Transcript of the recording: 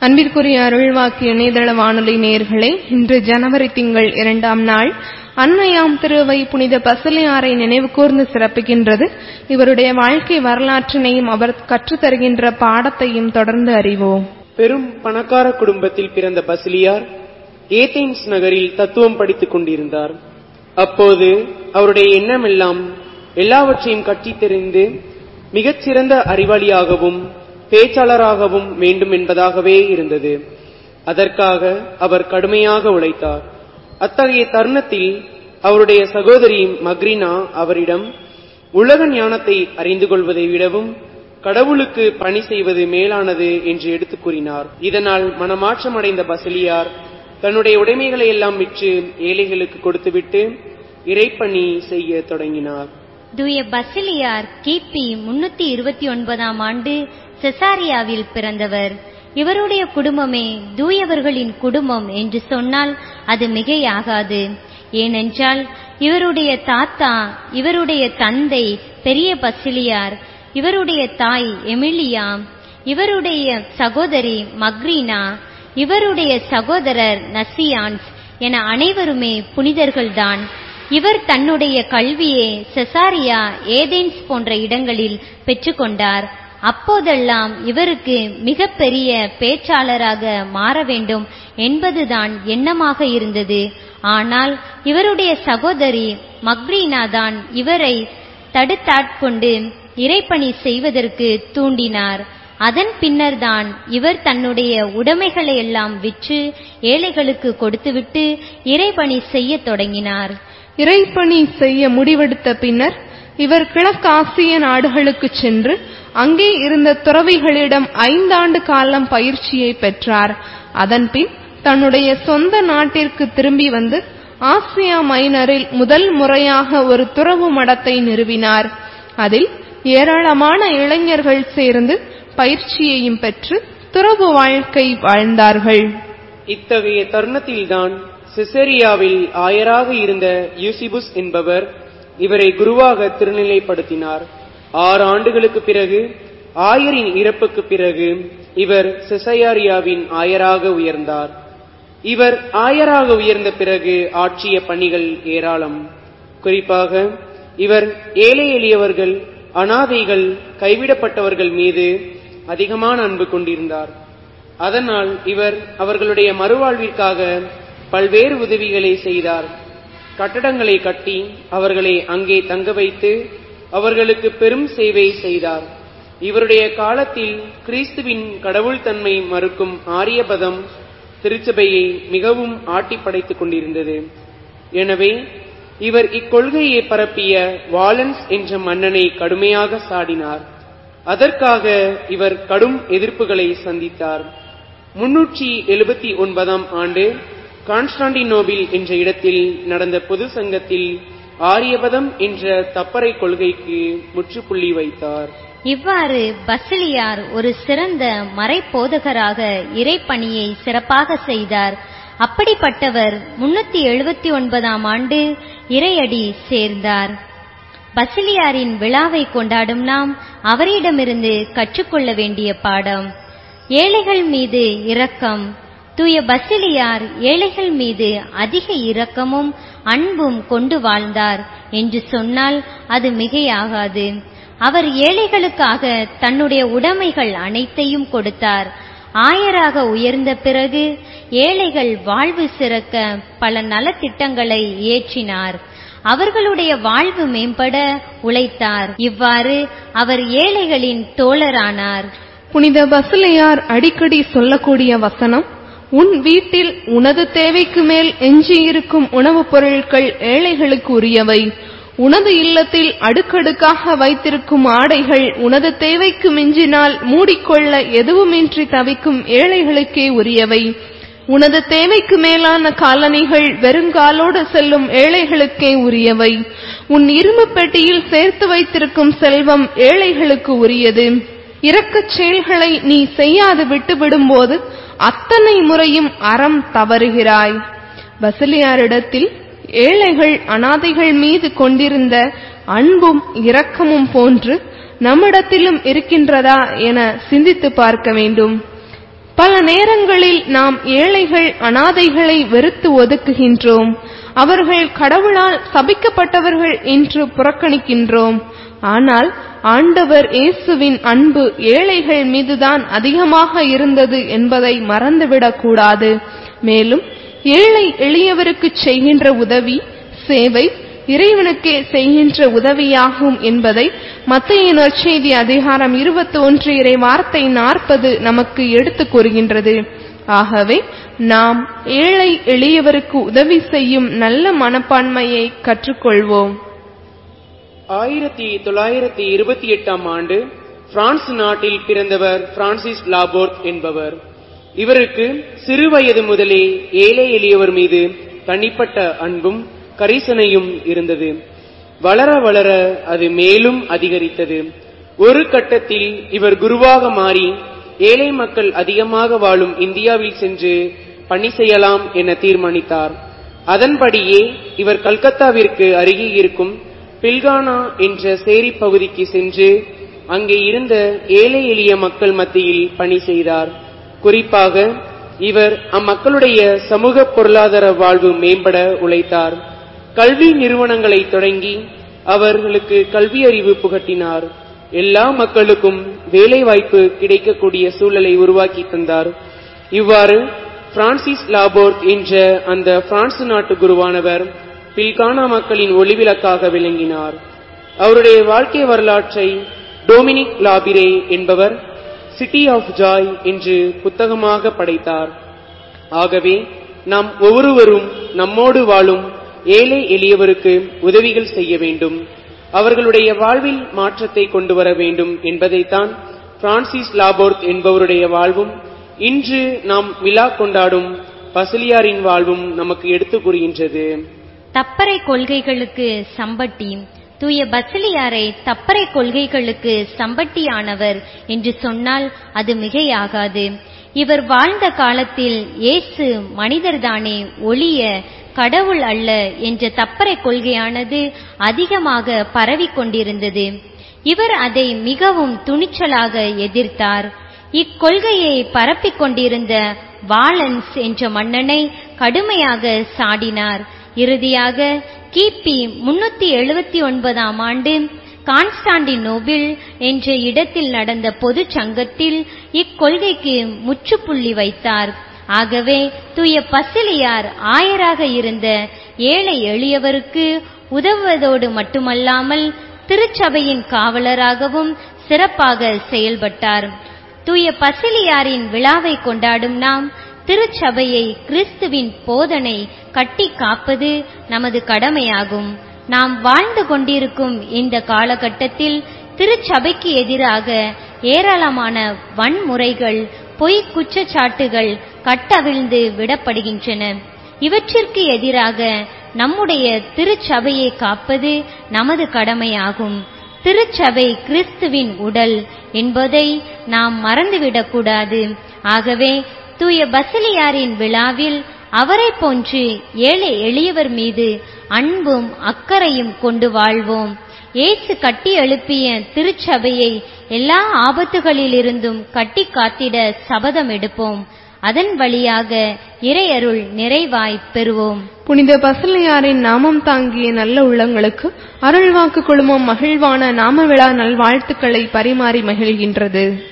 அன்பிற்குரிய அருள்வாக்கு இணையதள வானொலி நேயர்களே இன்று ஜனவரி திங்கள் இரண்டாம் நாள் அன்னையாம் திருவை புனித பசலியாரை நினைவு கூர்ந்து சிறப்புகின்றது இவருடைய வாழ்க்கை வரலாற்றினையும் அவர் கற்றுத்தருகின்ற பாடத்தையும் தொடர்ந்து அறிவோம் பெரும் பணக்கார குடும்பத்தில் பிறந்த பசிலியார் ஏதென்ஸ் நகரில் தத்துவம் படித்துக் கொண்டிருந்தார் அப்போது அவருடைய எண்ணமெல்லாம் எல்லாவற்றையும் கற்றித் தெரிந்து மிகச்சிறந்த அறிவாளியாகவும் பேச்சாளராகவும் வேண்டும் என்பதாகவே இருந்தது அதற்காக அவர் கடுமையாக உழைத்தார் அத்தகைய தருணத்தில் அவருடைய சகோதரி மக்ரினா அவரிடம் உலக ஞானத்தை அறிந்து கொள்வதை விடவும் கடவுளுக்கு பணி செய்வது மேலானது என்று எடுத்துக் கூறினார் இதனால் மனமாற்றம் அடைந்த பசிலியார் தன்னுடைய உடைமைகளை எல்லாம் விற்று ஏழைகளுக்கு கொடுத்துவிட்டு இறைப்பணி செய்ய தொடங்கினார் தூய பசிலியார் கிபி முன்னூத்தி இருபத்தி ஒன்பதாம் ஆண்டு செசாரியாவில் பிறந்தவர் இவருடைய குடும்பமே தூயவர்களின் குடும்பம் என்று சொன்னால் அது மிகையாகாது ஏனென்றால் இவருடைய தாத்தா இவருடைய தந்தை பெரிய பசிலியார் இவருடைய தாய் எமிலியா இவருடைய சகோதரி மக்ரீனா இவருடைய சகோதரர் நசியான்ஸ் என அனைவருமே புனிதர்கள்தான் இவர் தன்னுடைய கல்வியை செசாரியா ஏதேன்ஸ் போன்ற இடங்களில் பெற்றுக்கொண்டார் அப்போதெல்லாம் இவருக்கு மிகப்பெரிய பேச்சாளராக மாற வேண்டும் என்பதுதான் எண்ணமாக இருந்தது ஆனால் இவருடைய சகோதரி மக்ரீனா தான் இவரை தடுத்தாட்கொண்டு இறைப்பணி செய்வதற்கு தூண்டினார் அதன் பின்னர்தான் இவர் தன்னுடைய உடைமைகளை எல்லாம் விற்று ஏழைகளுக்கு கொடுத்துவிட்டு இறைப்பணி செய்ய தொடங்கினார் இறைப்பணி செய்ய முடிவெடுத்த பின்னர் இவர் கிழக்காசிய நாடுகளுக்கு சென்று அங்கே இருந்த துறவிகளிடம் ஐந்தாண்டு காலம் பயிற்சியை பெற்றார் அதன்பின் தன்னுடைய சொந்த நாட்டிற்கு திரும்பி வந்து ஆசியா மைனரில் முதல் முறையாக ஒரு துறவு மடத்தை நிறுவினார் அதில் ஏராளமான இளைஞர்கள் சேர்ந்து பயிற்சியையும் பெற்று துறவு வாழ்க்கை வாழ்ந்தார்கள் இத்தகைய தருணத்தில்தான் சிசேரியாவில் ஆயராக இருந்த யூசிபுஸ் என்பவர் இவரை குருவாக திருநிலைப்படுத்தினார் ஆறு ஆண்டுகளுக்கு பிறகு ஆயரின் இறப்புக்கு பிறகு இவர் செசையாரியாவின் ஆயராக உயர்ந்தார் இவர் ஆயராக உயர்ந்த பிறகு ஆற்றிய பணிகள் ஏராளம் குறிப்பாக இவர் ஏழை எளியவர்கள் அனாதைகள் கைவிடப்பட்டவர்கள் மீது அதிகமான அன்பு கொண்டிருந்தார் அதனால் இவர் அவர்களுடைய மறுவாழ்விற்காக பல்வேறு உதவிகளை செய்தார் கட்டடங்களை கட்டி அவர்களை அங்கே தங்க வைத்து அவர்களுக்கு பெரும் சேவை செய்தார் இவருடைய காலத்தில் கிறிஸ்துவின் கடவுள் தன்மை மறுக்கும் ஆரியபதம் திருச்சபையை மிகவும் ஆட்டி படைத்துக் கொண்டிருந்தது எனவே இவர் இக்கொள்கையை பரப்பிய வாலன்ஸ் என்ற மன்னனை கடுமையாக சாடினார் அதற்காக இவர் கடும் எதிர்ப்புகளை சந்தித்தார் முன்னூற்றி எழுபத்தி ஒன்பதாம் ஆண்டு கான்ஸ்டாண்டினோபில் என்ற இடத்தில் நடந்த பொது சங்கத்தில் ஆரியபதம் என்ற தப்பறை கொள்கைக்கு முற்றுப்புள்ளி வைத்தார் இவ்வாறு பசிலியார் ஒரு சிறந்த மறைப்போதகராக இறைப்பணியை சிறப்பாக செய்தார் அப்படிப்பட்டவர் முன்னூத்தி எழுபத்தி ஒன்பதாம் ஆண்டு இறையடி சேர்ந்தார் பசிலியாரின் விழாவை கொண்டாடும் நாம் அவரிடமிருந்து கற்றுக்கொள்ள வேண்டிய பாடம் ஏழைகள் மீது இரக்கம் தூய பசிலியார் ஏழைகள் மீது அதிக இரக்கமும் அன்பும் கொண்டு வாழ்ந்தார் என்று சொன்னால் அது மிகையாகாது அவர் ஏழைகளுக்காக தன்னுடைய உடைமைகள் அனைத்தையும் கொடுத்தார் ஆயராக உயர்ந்த பிறகு ஏழைகள் வாழ்வு சிறக்க பல நலத்திட்டங்களை இயற்றினார் அவர்களுடைய வாழ்வு மேம்பட உழைத்தார் இவ்வாறு அவர் ஏழைகளின் தோழரானார் புனித பசிலையார் அடிக்கடி சொல்லக்கூடிய வசனம் உன் வீட்டில் உனது தேவைக்கு மேல் எஞ்சியிருக்கும் உணவுப் பொருட்கள் ஏழைகளுக்கு உரியவை உனது இல்லத்தில் அடுக்கடுக்காக வைத்திருக்கும் ஆடைகள் உனது தேவைக்கு மிஞ்சினால் மூடிக்கொள்ள எதுவுமின்றி தவிக்கும் ஏழைகளுக்கே உரியவை உனது தேவைக்கு மேலான காலணிகள் வெறுங்காலோடு செல்லும் ஏழைகளுக்கே உரியவை உன் இரும்பு பெட்டியில் சேர்த்து வைத்திருக்கும் செல்வம் ஏழைகளுக்கு உரியது இரக்கச் செயல்களை நீ செய்யாது விட்டுவிடும்போது அத்தனை முறையும் அறம் தவறுகிறாய் பசிலியாரிடத்தில் ஏழைகள் அனாதைகள் மீது கொண்டிருந்த அன்பும் இரக்கமும் போன்று நம்மிடத்திலும் இருக்கின்றதா என சிந்தித்து பார்க்க வேண்டும் பல நேரங்களில் நாம் ஏழைகள் அனாதைகளை வெறுத்து ஒதுக்குகின்றோம் அவர்கள் கடவுளால் சபிக்கப்பட்டவர்கள் என்று புறக்கணிக்கின்றோம் ஆனால் ஆண்டவர் இயேசுவின் அன்பு ஏழைகள் மீதுதான் அதிகமாக இருந்தது என்பதை மறந்துவிடக் கூடாது மேலும் ஏழை எளியவருக்கு செய்கின்ற உதவி சேவை இறைவனுக்கே செய்கின்ற உதவியாகும் என்பதை மத்திய நற்செய்தி அதிகாரம் இருபத்தி ஒன்று இறை வார்த்தை நாற்பது நமக்கு எடுத்துக் கூறுகின்றது ஆகவே நாம் ஏழை எளியவருக்கு உதவி செய்யும் நல்ல மனப்பான்மையை கற்றுக்கொள்வோம் ஆயிரத்தி தொள்ளாயிரத்தி இருபத்தி எட்டாம் ஆண்டு பிரான்ஸ் நாட்டில் பிறந்தவர் பிரான்சிஸ் லாபோர்ட் என்பவர் இவருக்கு சிறுவயது முதலே ஏழை எளியவர் மீது தனிப்பட்ட அன்பும் கரிசனையும் இருந்தது வளர வளர அது மேலும் அதிகரித்தது ஒரு கட்டத்தில் இவர் குருவாக மாறி ஏழை மக்கள் அதிகமாக வாழும் இந்தியாவில் சென்று பணி செய்யலாம் என தீர்மானித்தார் அதன்படியே இவர் கல்கத்தாவிற்கு அருகே இருக்கும் பில்கானா என்ற சேரி பகுதிக்கு சென்று அங்கே இருந்த ஏழை எளிய மக்கள் மத்தியில் பணி செய்தார் குறிப்பாக இவர் அம்மக்களுடைய சமூக பொருளாதார வாழ்வு மேம்பட உழைத்தார் கல்வி நிறுவனங்களை தொடங்கி அவர்களுக்கு கல்வி அறிவு புகட்டினார் எல்லா மக்களுக்கும் வேலை வாய்ப்பு கிடைக்கக்கூடிய சூழலை உருவாக்கி தந்தார் இவ்வாறு பிரான்சிஸ் லாபோர்ட் என்ற அந்த பிரான்ஸ் நாட்டு குருவானவர் பில்கானா மக்களின் ஒளிவிளக்காக விளங்கினார் அவருடைய வாழ்க்கை வரலாற்றை டொமினிக் லாபிரே என்பவர் சிட்டி ஆஃப் ஜாய் என்று புத்தகமாக படைத்தார் ஆகவே நாம் ஒவ்வொருவரும் நம்மோடு வாழும் ஏழை எளியவருக்கு உதவிகள் செய்ய வேண்டும் அவர்களுடைய வாழ்வில் மாற்றத்தை கொண்டு வர வேண்டும் என்பதைத்தான் பிரான்சிஸ் லாபோர்த் என்பவருடைய வாழ்வும் இன்று நாம் விழா கொண்டாடும் பசிலியாரின் வாழ்வும் நமக்கு எடுத்துக் கூறுகின்றது தப்பறை கொள்கைகளுக்கு சம்பட்டி தூய பசிலியாரை தப்பறை கொள்கைகளுக்கு சம்பட்டியானவர் என்று சொன்னால் அது மிகையாகாது இவர் வாழ்ந்த காலத்தில் இயேசு மனிதர்தானே ஒளிய கடவுள் அல்ல என்ற தப்பறை கொள்கையானது அதிகமாக பரவிக் கொண்டிருந்தது இவர் அதை மிகவும் துணிச்சலாக எதிர்த்தார் இக்கொள்கையை பரப்பிக் கொண்டிருந்த வாலன்ஸ் என்ற மன்னனை கடுமையாக சாடினார் இறுதியாக கிபி முன்னூத்தி எழுபத்தி ஒன்பதாம் ஆண்டு கான்ஸ்டாண்டினோபிள் என்ற இடத்தில் நடந்த பொது சங்கத்தில் இக்கொள்கைக்கு முற்றுப்புள்ளி வைத்தார் ஆகவே தூய பசிலியார் ஆயராக இருந்த ஏழை எளியவருக்கு உதவுவதோடு மட்டுமல்லாமல் திருச்சபையின் காவலராகவும் சிறப்பாக செயல்பட்டார் தூய பசிலியாரின் விழாவை கொண்டாடும் நாம் திருச்சபையை கிறிஸ்துவின் போதனை கட்டி காப்பது நமது கடமையாகும் நாம் வாழ்ந்து கொண்டிருக்கும் இந்த காலகட்டத்தில் திருச்சபைக்கு எதிராக ஏராளமான வன்முறைகள் பொய் குற்றச்சாட்டுகள் கட்டவிழ்ந்து விடப்படுகின்றன இவற்றிற்கு எதிராக நம்முடைய திருச்சபையை காப்பது நமது கடமையாகும் திருச்சபை கிறிஸ்துவின் உடல் என்பதை நாம் மறந்துவிடக்கூடாது ஆகவே தூய பசிலியாரின் விழாவில் அவரை போன்று ஏழை எளியவர் மீது அன்பும் அக்கறையும் கொண்டு வாழ்வோம் இயேசு கட்டி எழுப்பிய திருச்சபையை எல்லா ஆபத்துகளிலிருந்தும் கட்டி காத்திட சபதம் எடுப்போம் அதன் வழியாக இறையருள் நிறைவாய் பெறுவோம் புனித பசலையாரின் நாமம் தாங்கிய நல்ல உள்ளங்களுக்கு அருள்வாக்கு குழுமம் மகிழ்வான நாம விழா நல்வாழ்த்துக்களை பரிமாறி மகிழ்கின்றது